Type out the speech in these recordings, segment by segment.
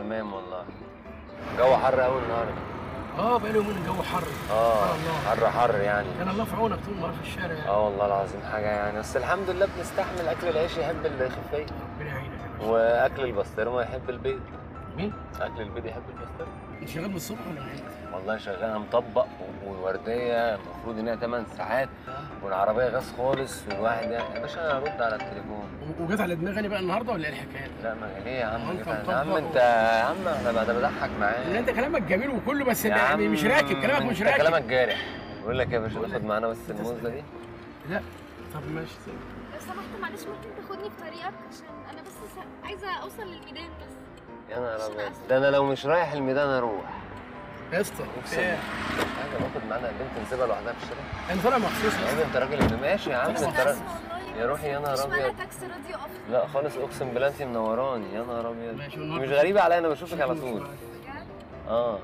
تمام والله جو حر قوي النهارده اه بقى يومين الجو حر اه سبحان الله حر حر يعني كان الله في عونك طول النهار في الشارع يعني اه والله العظيم حاجه يعني بس الحمد لله بنستحمل اكل العيش يحب الخفيه ربنا يعينك يا باشا. واكل البسطرمه يحب البيض مين؟ اكل البيض يحب البسطرمه انت شغال من الصبح ولا من امتى؟ والله شغال انا مطبق والورديه المفروض انها 8 ساعات والعربيه غاز خالص والواحد يعني يا باشا انا ارد على التليفون و- وجت على دماغي بقى النهارده ولا ايه الحكايه؟ لا ما ليه يا عم وأنت كده؟ يا عم مطبق انت يا عم انا بقى بضحك ان معاك انت كلامك جميل وكله بس يا يعني عم مش راكب كلامك مش انت راكب كلامك جارح بقول لك يا باشا بقول تاخد لك. معانا بس الموزه دي لا طب ماشي لو سمحت معلش ممكن تاخدني في طريقك عشان انا بس س- عايزه اوصل للميدان بس يا نهار عشان ابيض أسف. ده انا لو مش رايح الميدان اروح يا اسطى اقسم إيه؟ حاجه باخد معانا بنت نسيبها لوحدها في الشارع انا طالع مخصوص يا يا اسطى عم انت راجل ابن ماشي يا عم بس انت أنا راجل آسفة والله يا روحي يا نهار مش معنى ابيض تاكسي راضي يقف لا خالص اقسم بالله انت منوراني يا نهار ابيض ماشي، مش والنهاردة- غريبه عليا انا بشوفك على طول بجد اه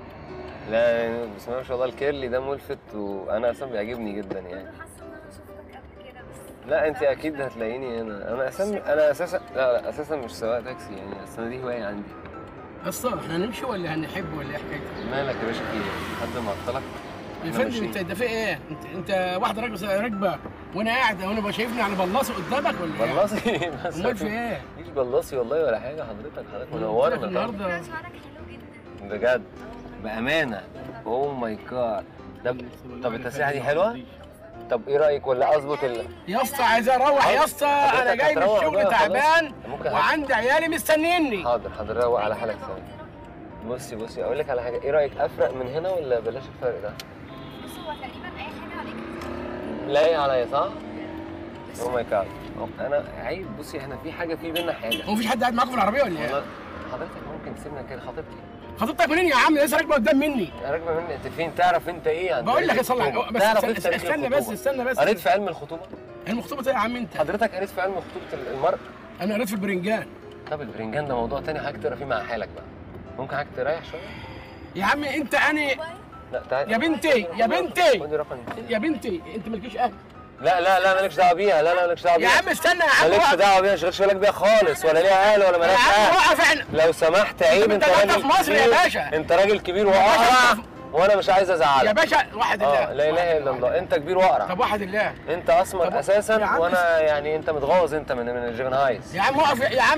لا بسم الله ما شاء الله الكيرلي ده ملفت وانا اصلا بيعجبني جدا يعني انا حاسه ان انا شفتك قبل كده بس لا انت اكيد هتلاقيني هنا انا اساسا انا اساسا لا لا اساسا مش سواق تاكسي يعني اصل أنا دي هوايه عندي يا اسطى احنا هنمشي ولا هنحب ولا ايه حكايتك؟ مالك يا باشا في ايه؟ حد معطلك؟ يا إحنا فندم ماشيين. انت ده في ايه؟ انت انت واحده راكبه راكبه وانا قاعد وانا بقى شايفني على بلاصه قدامك ولا ايه؟ بلاصي بس امال في ايه؟ مفيش بلاصي والله ولا حاجه حضرتك حضرتك قلت لك منورنا طبعا النهارده فكرة شعرك حلو جدا بجد بامانه اوه ماي جاد طب طب التسريحه دي حلوه؟ طب ايه رايك ولا اظبط ال يا اسطى عايز اروح يا اسطى حضرتك انا جاي من هتروح الشغل بقى خلاص. تعبان ممكن هت- وعندي عيالي مستنيني حاضر حاضر روق على حالك ثاني بصي بصي اقول لك على حاجه ايه رايك افرق من هنا ولا بلاش الفرق ده؟ بص هو تقريبا اي حاجه عليك لايق عليا صح؟ اوه ماي جاد انا عيب بصي احنا في حاجه في بينا حاجه هو مفيش حد قاعد معاكم في العربيه ولا ايه؟ والله حضرتك ممكن تسيبنا كده خطيبتي خطيبتك منين يا عم لسه راكبه قدام مني راكبه مني انت فين تعرف انت ايه عن بقول لك تاريخ اصلح الخطوبة؟ بس تعرف استنى, انت تاريخ استنى بس الخطوبة؟ استنى بس قريت في علم الخطوبه المخطوبه ايه يا عم انت؟ حضرتك قريت في علم خطوبه المرء انا قريت في البرنجان طب البرنجان ده موضوع تاني حضرتك تقرا فيه مع حالك بقى ممكن حضرتك تريح شويه يا عم انت انا لا تعالى يا بنتي يا بنتي خدي رقم يا بنتي انت مالكيش اهل لا لا لا مالكش دعوه بيها لا لا مالكش دعوه يا بيها عم استنى يا عم مالكش وقف. دعوه بيها ما تشغلش بالك بيها خالص ولا ليها اهل ولا يا مالهاش عم اهل وقف احنا لو سمحت عيب انت انت انت راجل في مصر يا كبير. باشا. انت راجل كبير باشا واقرع انت وانا مش عايز يا ازعلك باشا واحد اه الله لا اله الا الله انت كبير واقرع طب واحد الله انت اسمر طب- اساسا يا عم وانا يعني انت متغوظ انت من من الجيفنهايز يا عم وقف يا- يا عم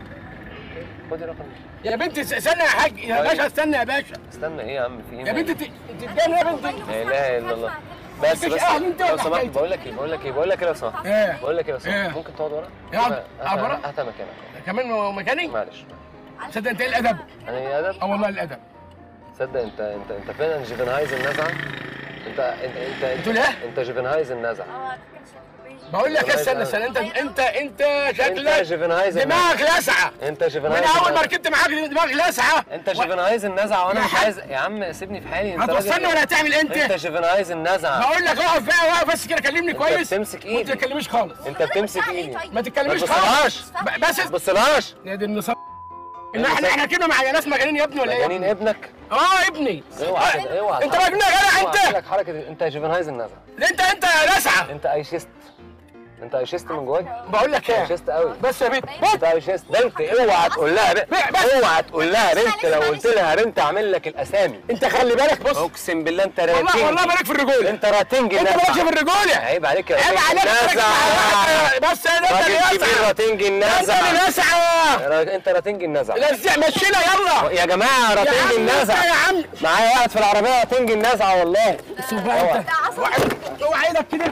خدي رقم يا بنتي استنى يا حاج يا طيب. باشا استنى يا باشا استنى ايه يا عم في ايه يا بنتي انت انت بتتجنن يا بنتي لا اله الا الله بس مفيش بس أهل انت لو ولا سمحت حكايتك؟ بقول لك ايه بقول لك ايه بقول لك ايه لو سمحت ايه بقول لك ايه لو سمحت ايه؟ ممكن تقعد ورا اقعد. هات- اقعد ورا؟ هات مكانك كمان مكاني معلش تصدق انت ايه الادب انا ايه ادب اه والله الادب تصدق انت انت انت فعلا جيفنهايز النزعه انت انت انت انت بتقول ايه؟ انت جيفنهايز النزعه اه على فكره شكله باين بقول لك والله استنى ده- استنى انت انت انت انت شكلك جيفنهايز دماغك لسعه انت من جيفنهايز اول ما النزعة. ركبت معاك دماغك لسعه انت جيفنهايز النزعه وانا يا مش حاج. عايز يا عم سيبني في حالي انت هتوصلني راجل- ولا هتعمل انت انت جيفنهايز النزعه بقول لك اقف بقى واقف بس كده كلمني انت كويس بتمسك وانت ما ايدي تكلمنيش خالص انت بتمسك بتاع ايه ايدي طيب؟ ما تتكلميش ما خالص تبصلهاش. ب- بس ما تبصلهاش يا دي النص ان احنا احنا كده مع ناس مجانين يا ابني ولا ايه؟ مجانين ابنك اه ابني اوعى كده اوعى انت مجنون يا جدع اوعى انت اعمل لك حركه انت جيفنهايز النزعه انت انت لسعه انت ايشست انت ايشست من جواك بقول لك ايه ايشست قوي بس يا بنت بص انت ايشست ده انت اوعى تقول لها بنت بس. اوعى تقول لها بنت لو قلت لها بنت اعمل لك الاسامي انت خلي بالك بص اقسم بالله انت والله راتنجي والله مالك في الرجوله انت راتنجي انت النزعة. مالكش في الرجوله عيب عليك يا عيب راتنجي عليك النزعة. تركز بس انت اللي راجل كبير لسعه راتنجي انت اللي النزعه لسعه را- انت راتنجي النزعه لسع مشينا يلا يا جماعه يا راتنجي عم لسه النزعه يا عم معايا واحد في العربيه راتنجي النزعه والله شوف بقى انت اوعى اوعى ايدك كده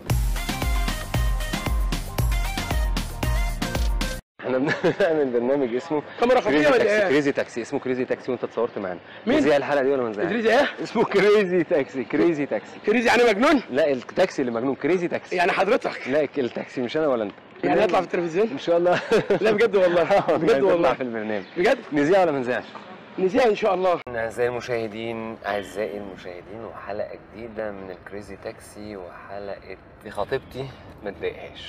احنا بنعمل برنامج اسمه كاميرا خفيه كريزي ولا تاكسي ايه؟ كريزي تاكسي اسمه كريزي تاكسي وانت اتصورت معانا مين؟ نذيع الحلقه دي ولا ما نذيعهاش؟ ادريس ايه؟ اسمه كريزي تاكسي كريزي تاكسي كريزي يعني مجنون؟ لا التاكسي اللي مجنون كريزي تاكسي يعني حضرتك لا التاكسي مش انا ولا انت يعني يطلع في التلفزيون؟ ان شاء الله لا بجد والله بجد نطلع والله في البرنامج بجد نذيع ولا ما نذيعش؟ نذيع ان شاء الله أعزائي المشاهدين أعزائي المشاهدين وحلقة جديدة من الكريزي تاكسي وحلقة خطيبتي ما تضايقهاش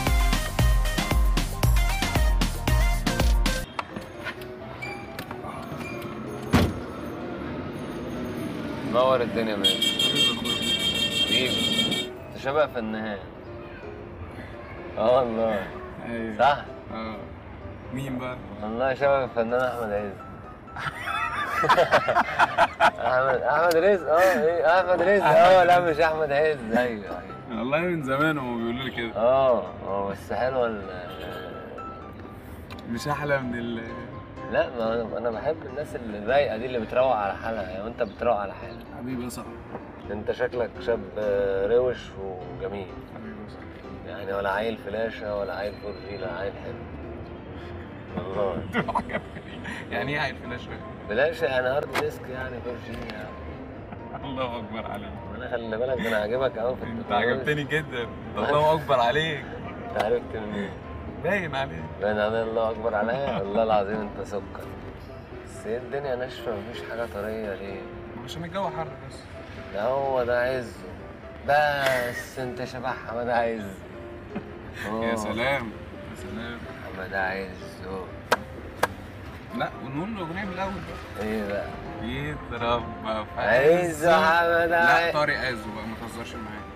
نور الدنيا يا مان حبيبي انت شبه فنان اه والله ايوه صح اه مين بقى؟ والله شبه الفنان احمد عز احمد احمد رزق اه ايه احمد رزق اه لا مش احمد عز ايوه ايوه والله من زمان هم بيقولوا لي كده اه اه بس حلوه ال- مش احلى من ال لا ما أنا- انا بحب الناس اللي الرايقه دي اللي بتروق على حالها يعني وانت بتروق على حالك حبيبي يا صاحبي انت شكلك شاب آه، روش وجميل حبيبي يا صاحبي يعني ولا عيل فلاشه ولا عيل فرجي لا عيل حلو والله يعني ايه عيل فلاش فلاشه يعني هارد ديسك يعني فرجي يعني الله اكبر عليك انا خلي بالك ده انا عاجبك قوي في انت التكنولوجيا. عجبتني جدا الله اكبر عليك انت عرفت منين؟ باين عليك باين عليا الله اكبر عليا والله العظيم انت سكر بس هي الدنيا ناشفه مفيش حاجه طريه ليه؟ عشان الجو حر بس ده هو ده عزه بس انت شبه حماد عز يا أوه، سلام يا سلام حماد عزه لا ونقول له اغنيه من الاول بقى ايه بقى؟ يتربى في عزه حماد لا عز طارق عزه بقى ما تهزرش معايا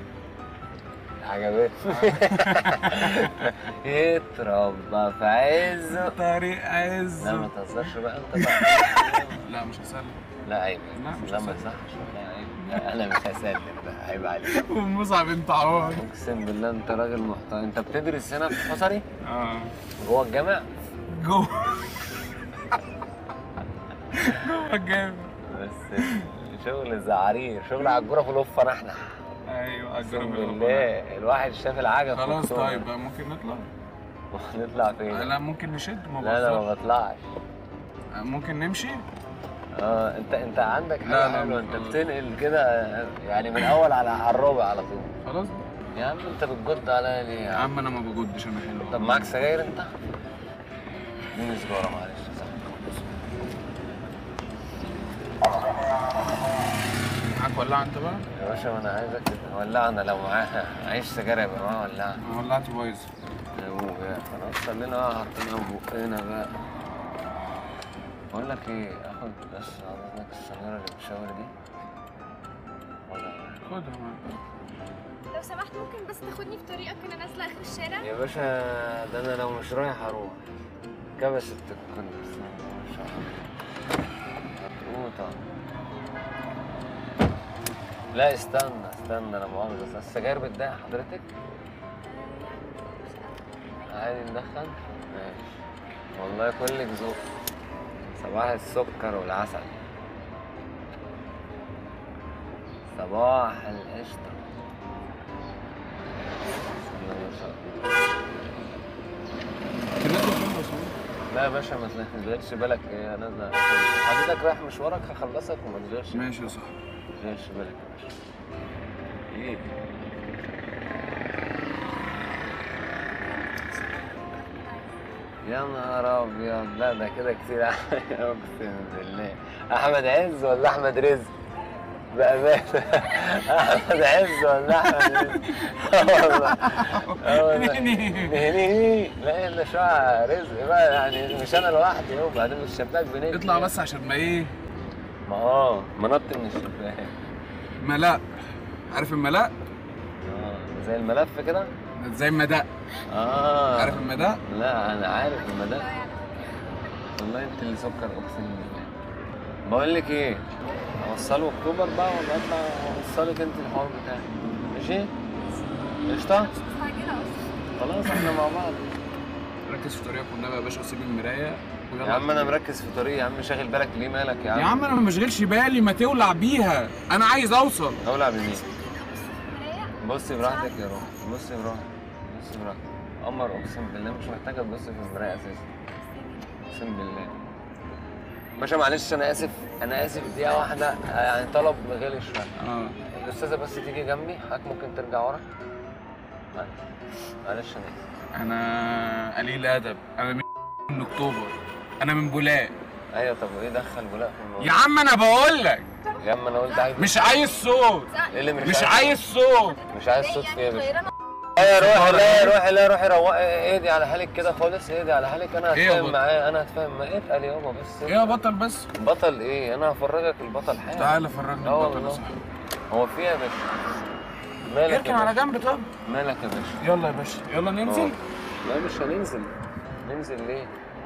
عجبتني يتربى في عزه طارق لا عزه ما تهزرش بقى انت بقى لا مش هسلم لا عيب لا، مش لا ما هسلم. يصحش لا عيب لا انا مش هسلم بقى عيب عليك ومصعب انت عوار اقسم بالله انت راجل محترم انت بتدرس هنا في حصري اه جوه الجامع جوه جوه الجامع بس شغل زعارير شغل على الجوره في الوفه نحنح ايوه اقسم أجرب بالله الواحد شاف العجب في خلاص الصورة. طيب بقى ممكن نطلع نطلع فين؟ لا ممكن نشد ما لا لا ما بهزرش. بطلعش ممكن نمشي اه انت انت عندك لا، حاجه لا، حلوه ما انت خلاص. بتنقل كده يعني من اول على على الرابع على طول خلاص يا عم انت بتجد عليا ليه يا يا عم عم انا ما بجدش انا حلو طب معاك سجاير انت؟ اديني سجاره معلش يا صاحبي. معاك ولاعه انت بقى؟ يا باشا ما انا عايزك ولعنا لو معاها عايش سجاير يبقى معاها ولعنا انا ولعتي بايظ يا ابوه بقى خلاص خلينا بقى حاطينها في بقنا بقى بقول لك ايه اخد بس عرضناك السجاره اللي بتشاور دي ولا خدها معاك لو سمحت ممكن بس تاخدني في طريقك انا نازله اخر الشارع يا باشا ده انا لو مش رايح اروح كبست الكل بس أنا مش هروح. مضغوطة لا استنى استنى انا مؤاخذة بس السجاير بتضايق حضرتك؟ عادي ندخن؟ ماشي والله كلك ذوق صباح السكر والعسل صباح القشطة بسم الله ما شاء الله كنا فين يا سيدي؟ لا يا باشا ما تشغلش بالك ايه انا نازل حضرتك رايح مشوارك هخلصك وما تشغلش ماشي يا صاحبي ما تشغلش بالك يا باشا ايه يا نهار ابيض لا ده كده كتير عليا، اقسم بالله احمد عز ولا احمد رزق بأمانة أحمد عز ولا أحمد رزق؟ آه والله آه والله نهني لا إلا شوية رزق بقى يعني مش أنا لوحدي أهو بعدين من الشباك بنقل اطلع بس عشان ما ايه ما اه ما نط من الشباك ملاء عارف الملاء؟ اه زي الملف كده زي المداء اه عارف المداء؟ لا انا عارف المدى والله انت اللي سكر اقسم بالله بقول لك ايه اوصله اكتوبر بقى ولا اطلع اوصلك انت الحوار بتاعي ماشي قشطه مش مستعجله اصلا خلاص احنا مع بعض ركز في طريقك والنبي يا باشا وسيب المرايه ويلا يا عم انا مركز في طريقي يا عم شاغل بالك ليه مالك يا عم يا عم انا ما مشغلش بالي ما تولع بيها انا عايز اوصل اولع بمين ممكن ابص في المرايه بصي براحتك يا روح بصي براحتك بصي براحتك قمر اقسم بالله مش محتاجه تبصي في المرايه اساسا اقسم بالله باشا معلش انا اسف انا اسف دقيقه واحده يعني طلب غالي شويه اه الاستاذه بس تيجي جنبي حضرتك ممكن ترجع ورا معلش معلش انا اسف انا قليل ادب انا من من اكتوبر انا من بولاق ايوه طب وايه دخل بولاق في الموضوع يا عم انا بقول لك يا عم انا قلت عايز مش عايز صوت ايه اللي مش, مش عايز صوت مش عايز صوت فيه يا باشا غيرنا لا يا روحي لا يا روحي لا روحي روقي اهدي على حالك كده خالص اهدي على حالك انا إيه يا هتفاهم بطل؟ معاه انا هتفاهم معاه اتقل يابا بس ايه يا بطل بس بطل ايه انا هفرجك البطل حاجه تعالى فرجني اه البطل يا والله. صاحبي هو في إيه يا باشا مالك اركن يا على باشا جنب طب مالك يا باشا يلا يا باشا يلا ننزل لا مش هننزل ننزل ليه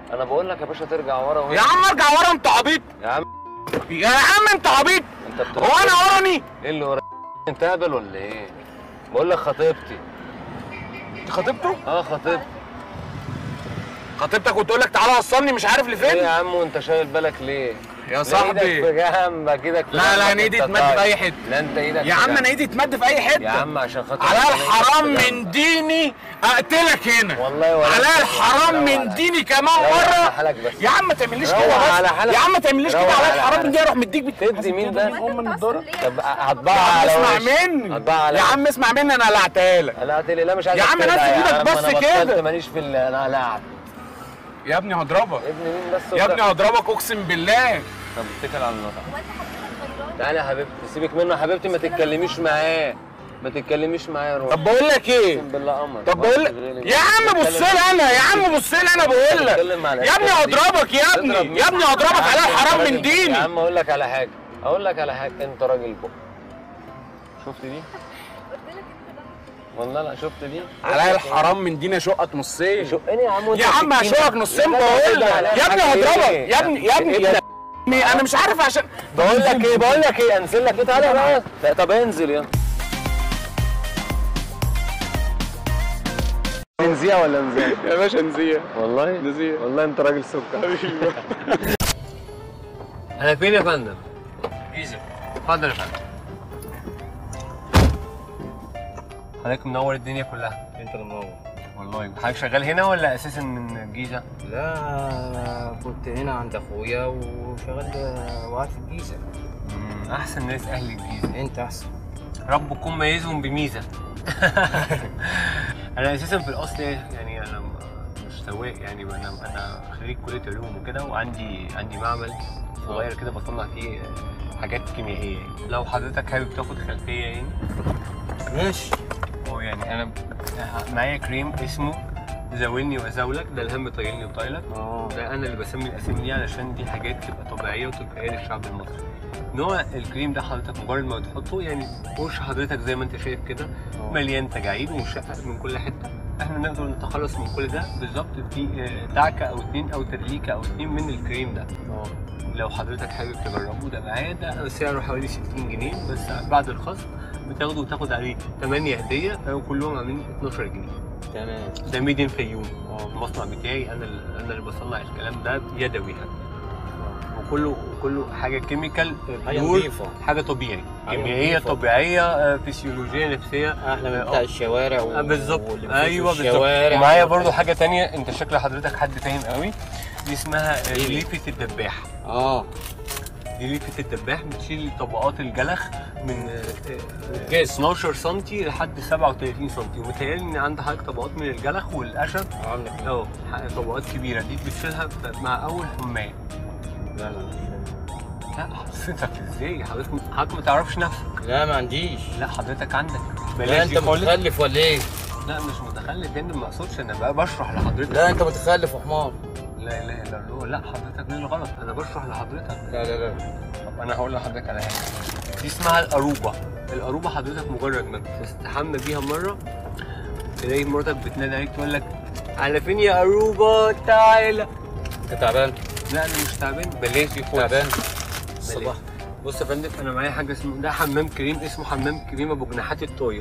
انا بقول لك يا باشا ترجع ورا وهي- يا عم ارجع ورا انت عبيط يا عم يا عم انت عبيط انت بتقول هو انا وراني ايه اللي ورا انت هبل ولا ايه بقول لك خطيبتي انت خطيبته اه خطيبتي خطيبتك وتقول لك تعالى وصلني مش عارف ايه لفين يا عم وانت شايل بالك ليه يا لا صاحبي ايدك في جنبك ايدك في لا لا جنبك، انا ايدي انت تمد في طيب. اي حته لا انت ايدك يا في عم جنبك. انا ايدي تمد في اي حته يا عم عشان خاطر على ربنا الحرام يكتب من جنبك. ديني اقتلك هنا والله ولا على انت- الحرام روق من على- ديني كمان روق على مره حالك بس يا عم ما تعمليش روق كده على بس حالك. يا عم ما تعمليش روق كده على على الحرام حالك. من دي اروح مديك بت- تدي مين ده؟ هو من الدرة طب هطبعها يا عم على اسمع وشك. مني هطبعها على يا وشك. عم اسمع مني انا قلعتها لك لا قلت لي لا مش عايز يا عم أتكلم. نزل ايدك عم بس أنا كده. بطلت ماليش في ال- انا قلعت يا ابني هضربك ابن مين بس يا وده؟ ابني هضربك اقسم بالله طب اتكل على الله هو انت حضرتك غيران تعالى يا حبيبتي سيبك منه يا حبيبتي ما تتكلميش معاه ما تتكلميش معاه يا روح طب بقول لك ايه اقسم بالله قمر طب بقول لك يا عم بص لي انا يا عم بص لي انا بقول لك بتتكلم على يا ابني الأساس دي. هضربك يا ابني تضرب يا ابني هضربك على الحرام من يا ديني عم اقول لك على حاجه اقول لك على حاجه انت راجل بق شفت دي قلت لك انت ده والله لا شفت دي على الحرام من ديني اشقك نصين شقني يا عم وانت يا عم بتكتيني. هشوفك نصين لا، لا، بقول لا، لك لا، يا ابني لا، هضربك إيه؟ يا ابني يا ابني يا ابني انا مش عارف عشان بقول لك ايه بقول لك ايه انزل لك ايه تعالى بقى لا، طب انزل يلا نزيع ولا نزيع يا باشا نزيه والله نزيه والله انت راجل سكر انا فين يا فندم ايزي اتفضل يا فندم حضرتك منور الدنيا كلها انت اللي منور والله حضرتك شغال هنا ولا اساسا من الجيزه لا كنت هنا عند اخويا وشغال وقعد في الجيزه مم، احسن ناس اهل الجيزه انت احسن ربكم ميزهم بميزه انا اساسا في الاصل يعني انا مش سواق يعني انا انا خريج كليه علوم وكده وعندي عندي معمل صغير كده بصنع فيه حاجات كيميائيه يعني. لو حضرتك حابب تاخد خلفيه يعني ماشي هو يعني انا معايا كريم اسمه زاولني وزاولك ده الهم طايلني وطايلك اه ده انا اللي بسمي الاسامي دي علشان دي حاجات تبقى طبيعيه وتلقائيه للشعب المصري نوع الكريم ده حضرتك مجرد ما بتحطه يعني وش حضرتك زي ما انت شايف كده آه. مليان تجاعيد ومشقق من كل حته احنا نقدر نتخلص من كل ده بالظبط في آه، دعكه او اتنين او تدليكه او اتنين من الكريم ده اه لو حضرتك حابب تجربه ده معايا ده سعره حوالي 60 جنيه بس بعد الخصم بتاخده وتاخد عليه 8 هديه وكلهم عاملين 12 جنيه تمام ده ميدين فيوم اه المصنع بتاعي انا اللي انا اللي بصنع الكلام ده يدوي يعني وكله كله حاجه كيميكال حاجه بيور، نظيفه حاجه طبيعي حاجة كيميائيه نظيفة. طبيعيه آه، فسيولوجيه نفسيه احلى من آه، بتاع الشوارع و... آه، بالظبط واللي بيشوفوا ايوه بالظبط الشوارع ومعايا برضو حاجه تانية انت شكل حضرتك حد فاهم قوي دي اسمها آه، إيه؟ ليفه الدباح اه دي ليفه الدباح بتشيل طبقات الجلخ من آه، آه، الجسم. 12 سم لحد 37 سم ومتهيألي ان عند حضرتك طبقات من الجلخ والقشر عامله كده اه طبقات كبيره دي بتشيلها ف- مع اول حمايه لا لا لا حضرتك ازاي حضرتك حضرتك ما تعرفش نفسك لا ما عنديش لا حضرتك عندك لا بلاش انت دي خالص متخلف ولا ايه؟ لا مش متخلف هنا ما اقصدش انا بقى بشرح لحضرتك لا انت متخلف وحمار لا اله الا الله لا حضرتك دي غلط انا بشرح لحضرتك لا لا لا طب انا هقول لحضرتك على حاجه دي اسمها الأروبة الأروبة حضرتك مجرد ما تستحمى بيها مرة تلاقي مراتك بتنادي عليك تقول لك على فين يا أروبة تعالى انت تعبان لا أنا مش تعبان بلاش دي خالص تعبان بلاش. الصباح بص يا فندم أنا معايا حاجة اسمه ده حمام كريم اسمه حمام كريم أبو جناحات الطاير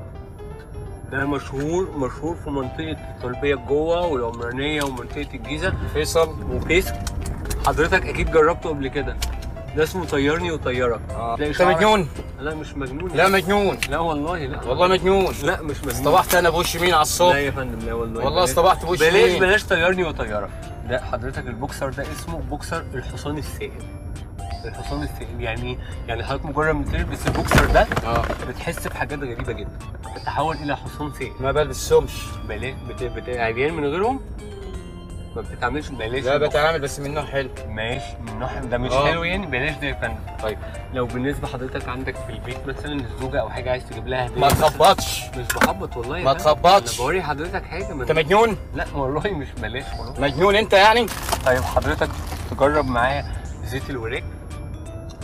ده مشهور مشهور في منطقة الطلبية جوه والعمرانية ومنطقة الجيزة فيصل وفيس حضرتك أكيد جربته قبل كده ده اسمه طيرني وطيرك اه تلاقي انت شعرك- مجنون لا مش مجنون لا مجنون لا والله لا والله مجنون لا مش مجنون اصطبحت انا بوش مين على لا الصبح يا فندم لا والله والله بلاش- اصطبحت بوش بلاش مين بلاش طيرني وطيرك ده حضرتك البوكسر ده اسمه بوكسر الحصان السائل الحصان السائل يعني إيه؟ يعني حضرتك مجرد ما تلبس البوكسر ده اه بتحس بحاجات غريبه جدا بتتحول الى حصان سائل ما بلبسهمش بلاش بت... بت... عريان من غيرهم ما بتتعاملش بلاش لا بتعامل بس من نوع حلو ماشي من نوع ده مش آه. حلو يعني بلاش ده يا فندم طيب لو بالنسبه حضرتك عندك في البيت مثلا الزوجه او حاجه عايز تجيب لها هديه ما تخبطش مش بخبط والله يا ما فندم. تخبطش. انا بوري حضرتك حاجه من انت مجنون لا والله مش بلاش والله مجنون انت يعني طيب حضرتك تجرب معايا زيت الوراك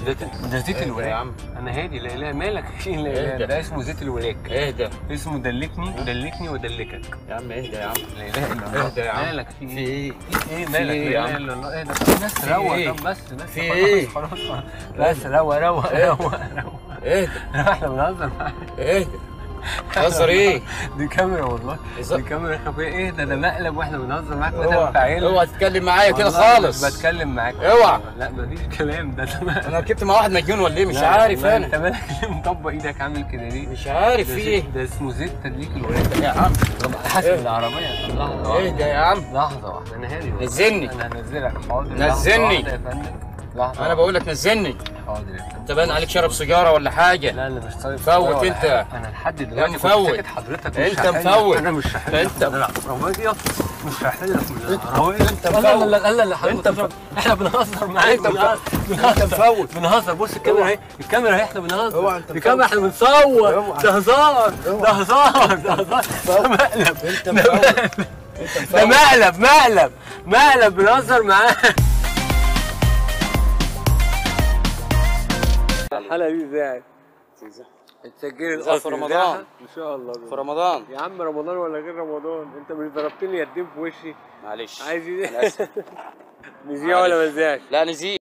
ده ده زيت اهدى الولاك يا عم انا هادي لا لا مالك في لا لا اهدى. ده اسمه زيت الولاك اهدى اسمه دلكني دلكني ودلكك يا عم اهدى يا عم لا اله الا الله اهدى يا عم. مالك في في ايه؟ ايه؟ ايه في مالك ايه لا يا اله عم؟ الا الله ايه ده بس في روق ايه؟ طب بس بس في خلاص، ايه؟ خلاص خلاص بس روق روق ايه؟ روق روق اهدى احنا بنهزر معاك اهدى تهزر ايه؟ دي كاميرا والله بالظبط. دي كاميرا خفيه ايه ده ده مقلب واحنا بنهزر معاك اوعى وانت مفعل اوعى تتكلم معايا كده والله خالص مش بتكلم معاك اوعى. لا مفيش كلام ده تمام انا ركبت مع واحد مجنون ولا ايه مش لا، عارف والله انت انا مالك ليه مطبق ايدك عامل كده ليه؟ مش عارف ده في زيت- ايه ده اسمه زيت تدليك الولاد يا عم طب حاسب ايه؟ العربية طب لحظة واحدة. اهدى يا عم لحظة واحدة أنا هادي والله. نزلني. أنا هنزلك حاضر لحظة نزلني. واحدة يا فندم لحظة انا بقول لك نزلني حاضر يا فندم انت باين عليك شرب سيجاره ولا حاجه لا لا مش طالب فوت سيجارة ولا انت. حاجة. أنا لحد دلوقتي كنت مفوت. ساكت حضرتك انت مش هحل- مفوت. أنا مش هحل انت- من العربية مش هحل لك من العربية انت لا لا مفوت. لا لا لا لا انت حضرتك مفوت. احنا بنهزر معاك انت بنهزر انت مفوت. بنهزر بص الكاميرا اهي الكاميرا اهي احنا بنهزر اوعى انت الكاميرا مفوت. احنا بنصور اوعى. ده هزار ده اوعى. هزار ده هزار ده مقلب انت ده مفوت. مقلب. انت ده مفوت. مقلب مقلب مقلب بنهزر معاه الحلقه دي ازاي؟ اتسجلت في رمضان. ان شاء الله في رمضان يا عم رمضان ولا غير رمضان انت مش ضربت لي يدين في وشي معلش عايز ايه أنا آسف. نذيع ولا مزاج لا نزيد